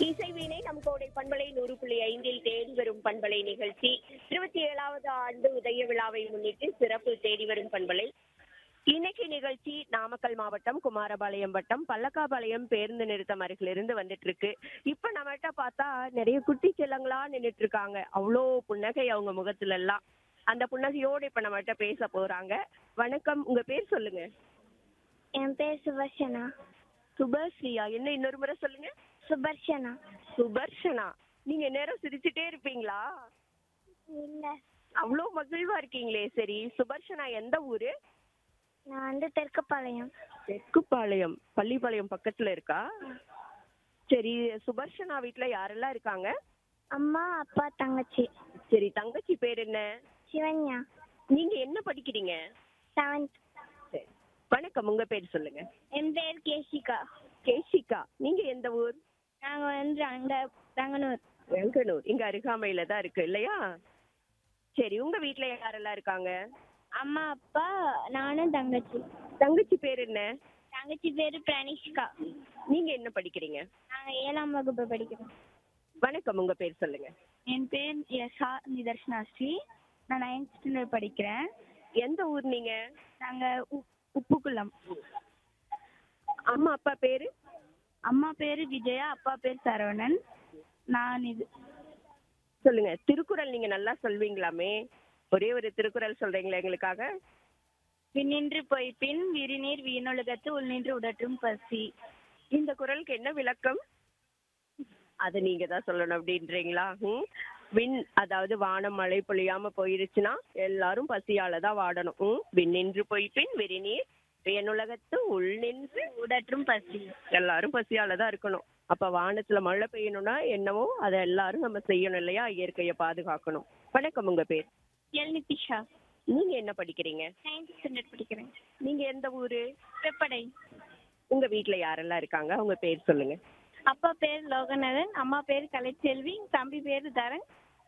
இசைவீணை நம் கோடை பண்பலை நூறு புள்ளி ஐந்தில் தேடி வரும் பண்பலை நிகழ்ச்சி இருபத்தி ஏழாவது ஆண்டு உதய விழாவை முன்னிட்டு சிறப்பு தேடி வரும் பண்பலை இன்னைக்கு நிகழ்ச்சி நாமக்கல் மாவட்டம் குமாரபாளையம் வட்டம் பல்லக்காபாளையம் பேருந்து நிறுத்தம் அருகிலிருந்து வந்துட்டு இருக்கு இப்ப நம்மகிட்ட பார்த்தா நிறைய குட்டி செல்லங்களா நின்னுட்டு இருக்காங்க அவ்வளோ புன்னகை அவங்க முகத்துல எல்லாம் அந்த புன்னகையோடு இப்ப நம்மகிட்ட பேச போறாங்க வணக்கம் உங்க பேர் சொல்லுங்க என் பேர் சுபர்ஷனா சுபஸ்ரீயா என்ன இன்னொரு முறை சொல்லுங்க சுபர்ஷனா சுபர்ஷனா நீங்க நேரம் சிரிச்சுட்டே இருப்பீங்களா இல்ல அவ்வளோ மகிழ்வா இருக்கீங்களே சரி சுபர்ஷனா எந்த ஊரு நான் வந்து தெற்குப்பாளையம் தெற்குப்பாளையம் பள்ளிப்பாளையம் பக்கத்துல இருக்கா சரி சுபர்ஷனா வீட்ல யாரெல்லாம் இருக்காங்க அம்மா அப்பா தங்கச்சி சரி தங்கச்சி பேர் என்ன சிவன்யா நீங்க என்ன படிக்கிறீங்க செவன்த் சரி வணக்கம் உங்க பேர் சொல்லுங்க என் பேர் கேஷிகா கேஷிகா நீங்க எந்த ஊர் நாங்க வந்து அங்க ரங்கனூர் வெங்கனூர் இங்க அருகாமையில தான் இருக்கு இல்லையா சரி உங்க வீட்ல யாரெல்லாம் இருக்காங்க அம்மா அப்பா நானும் தங்கச்சி தங்கச்சி பேர் என்ன தங்கச்சி பேரு பிரணீஷ்கா நீங்க என்ன படிக்கிறீங்க நாங்க ஏழாம் வகுப்பு படிக்கிறோம் வணக்கம் உங்க பேர் சொல்லுங்க என் பேர் யசா நிதர்ஷனா ஸ்ரீ நான் நைன்த் ஸ்டாண்டர்ட் படிக்கிறேன் எந்த ஊர் நீங்க நாங்க உப்புக்குளம் அம்மா அப்பா பேரு அம்மா பேரு விஜயா அப்பா பேர் சரவணன் நான் இது சொல்லுங்க திருக்குறள் நீங்க நல்லா சொல்வீங்களாமே ஒரே ஒரு திருக்குறள் சொல்றீங்களா எங்களுக்காக விண்ணின்று போய் பின் விரிநீர் வீணொழுகத்து உள்நின்று உடற்றும் பசி இந்த குறளுக்கு என்ன விளக்கம் அது நீங்க தான் சொல்லணும் அப்படின்றீங்களா ம் விண் அதாவது வானம் மழை பொழியாம போயிருச்சுன்னா எல்லாரும் பசியால தான் வாடணும் ம் விண்ணின்று போய் பின் விரிநீர் வியனுலகத்து உள் நின்று உடற்றும் பசி எல்லாரும் பசியால தான் இருக்கணும் அப்ப வானத்துல மழை பெய்யணும்னா என்னவோ அதை எல்லாரும் நம்ம செய்யணும் இல்லையா இயற்கையை பாதுகாக்கணும் வணக்கம் உங்க பேர் எல் நிதிஷா நீங்க என்ன படிக்கிறீங்க நைன்த் ஸ்டாண்டர்ட் படிக்கிறேன் நீங்க எந்த ஊரு வெப்படை உங்க வீட்ல யாரெல்லாம் இருக்காங்க உங்க பேர் சொல்லுங்க அப்பா பேர் லோகநாதன் அம்மா பேர் கலைச்செல்வி தம்பி பேர் தரன்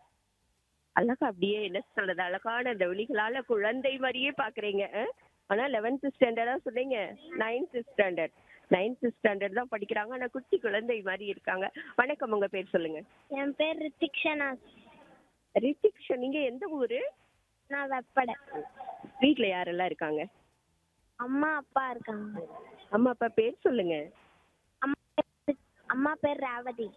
அழகா அப்படியே என்ன சொல்றது அழகான அந்த விழிகளால குழந்தை மாதிரியே பாக்குறீங்க அஹ்? ஆனா லெவன்த் ஸ்டாண்டர்டா சொன்னீங்க நைன்த் ஸ்டாண்டர்ட் நைன்த் ஸ்டாண்டர்ட் தான் படிக்கிறாங்க ஆனா குட்டி குழந்தை மாதிரி இருக்காங்க வணக்கம் உங்க பேர் சொல்லுங்க என் பேர் ரித்திக்ஷனா ரித்திக்ஷன் நீங்க எந்த ஊரு நான் வெப்படை வீட்ல யாரெல்லாம் இருக்காங்க அம்மா அப்பா இருக்காங்க அம்மா அப்பா பேர் சொல்லுங்க அம்மா பேர் அம்மா பேர் ரேவதி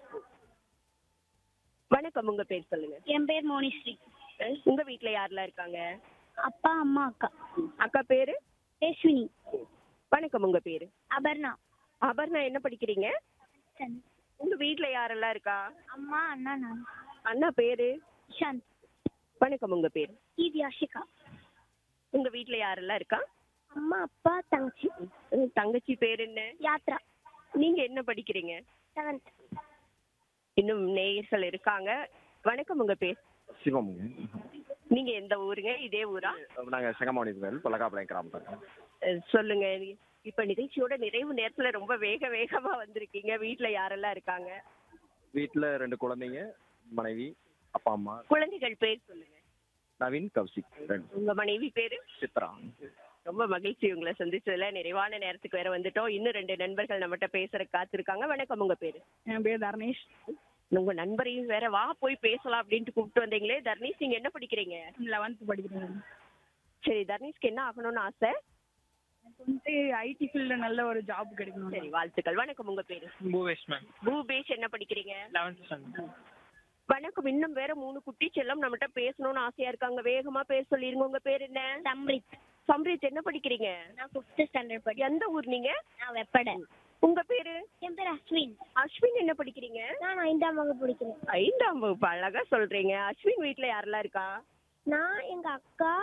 வணக்கம் உங்க பேர் சொல்லுங்க என் பேர் மோனிஸ்ரீ அஹ்? உங்க வீட்ல யாரெல்லாம் இருக்காங்க அப்பா அம்மா அக்கா அக்கா பேரு யேஸ்வினி வணக்கம் உங்க பேரு அபர்ணா அபர்ணா என்ன படிக்கிறீங்க உங்க வீட்ல யாரெல்லாம் இருக்கா அம்மா அண்ணா நான் அண்ணா பேரு சாந்த் வணக்கம் உங்க பேரு ஈதி ஆஷிகா உங்க வீட்ல யாரெல்லாம் இருக்கா அம்மா அப்பா தங்கச்சி உங்க தங்கச்சி பேர் என்ன யாத்ரா நீங்க என்ன படிக்கிறீங்க செவன்த் இன்னும் நேயர்கள் இருக்காங்க வணக்கம் உங்க பேர் சிவமுங்க நீங்க எந்த ஊருங்க இதே ஊரா நாங்கள் செங்கமாவணி பல்லக்காப்பாளையம் கிராமத்தாங்க அஹ் சொல்லுங்க இப்ப நிகழ்ச்சியோட நிறைவு நேரத்துல ரொம்ப வேக வேகமா வந்திருக்கீங்க வீட்ல யாரெல்லாம் இருக்காங்க வீட்டில் ரெண்டு குழந்தைங்க மனைவி அப்பா அம்மா குழந்தைகள் பேர் சொல்லுங்க நவீன் கௌசிக் ரெண்டு உங்க மனைவி பேரு சித்ரா ரொம்ப மகிழ்ச்சி உங்களை சந்திச்சதுல நிறைவான நேரத்துக்கு வேற வந்துட்டோம் இன்னும் ரெண்டு நண்பர்கள் நம்மகிட்ட பேசுற காத்திருக்காங்க வணக்கம் உங்க பேரு என் பேர் தர்ணேஷ் உங்க நண்பரையும் வேற வா போய் பேசலாம் அப்படின்ட்டு கூப்பிட்டு வந்தீங்களே தர்ணீஷ் நீங்க என்ன படிக்கிறீங்க லெவன்த் படிக்கிறேன் சரி தர்ணீஷ்க்கு என்ன ஆகணும்னு ஆசை எனக்கு வந்துட்டு ஐடி ஃபீல்டில் நல்ல ஒரு ஜாப் கிடைக்கணும் சரி வாழ்த்துக்கள் வணக்கம் உங்க பேரு பூவேஷ் மேம் பூபேஷ் என்ன படிக்கிறீங்க லெவன்த் ஸ்டாண்டர்ட் வணக்கம் இன்னும் வேற மூணு குட்டி செல்லம் நம்மகிட்ட பேசணும்னு ஆசையா இருக்காங்க வேகமா பேச சொல்லிருங்க உங்க பேர் என்ன சம்ரித் சம்ரீத் என்ன படிக்கிறீங்க நான் ஃபிஃப்த் ஸ்டாண்டர்ட் படி எந்த ஊர் நீங்க நான் வெப்படை உங்க பேரு என் பேர் அஸ்வின் அஸ்வின் என்ன படிக்கிறீங்க நான் ஐந்தாம் வகுப்பு படிக்கிறேன் ஐந்தாம் வகுப்பு அழகா சொல்றீங்க அஸ்வின் வீட்ல யாரெல்லாம் இருக்கா நான் எங்க அக்கா